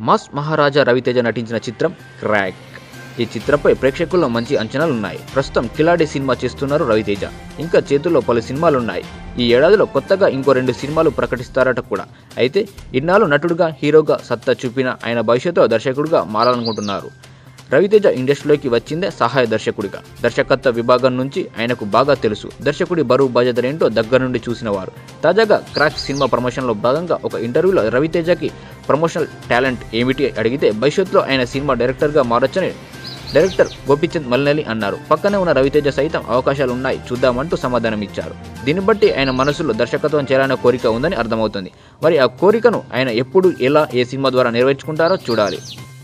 mass మహారాజా రవితేజ నటించిన చిత్రం crack ఈ చిత్రంపై ప్రేక్షకుల్లో మంచి అంచనాలు ఉన్నాయి ప్రస్తుతం కిలాడి సినిమా చేస్తున్నారు రవితేజ ఇంకా చేతుల్లో పలు సినిమాలు ఉన్నాయి ఈ ఏడాదిలో కొత్తగా ఇంకో రెండు సినిమాలు ప్రకటిస్తారట కూడా అయితే ఇన్నాళ్ళు నటుడుగా హీరోగా సత్తా చూపిన ఆయన భవిష్యత్తులో దర్శకుడిగా మారాలనుకుంటున్నారు రవితేజ ఇండస్ట్రీలోకి వచ్చిందే సహాయ దర్శకుడిగా దర్శకత్వ విభాగం నుంచి ఆయనకు బాగా తెలుసు దర్శకుడి బరువు బాధ్యతలేంటో దగ్గర నుండి చూసినవారు తాజాగా క్రాక్ సినిమా ప్రమోషన్లో భాగంగా ఒక ఇంటర్వ్యూలో రవితేజకి ప్రమోషనల్ టాలెంట్ ఏమిటి అడిగితే భవిష్యత్తులో ఆయన సినిమా డైరెక్టర్గా మారొచ్చని డైరెక్టర్ గోపిచంద్ మల్నెలి అన్నారు పక్కనే ఉన్న రవితేజ సైతం అవకాశాలు ఉన్నాయి చూద్దామంటూ సమాధానం ఇచ్చారు దీన్ని బట్టి ఆయన మనసులో దర్శకత్వం చేయాలనే కోరిక ఉందని అర్థమవుతుంది మరి ఆ కోరికను ఆయన ఎప్పుడు ఎలా ఏ సినిమా ద్వారా నెరవేర్చుకుంటారో చూడాలి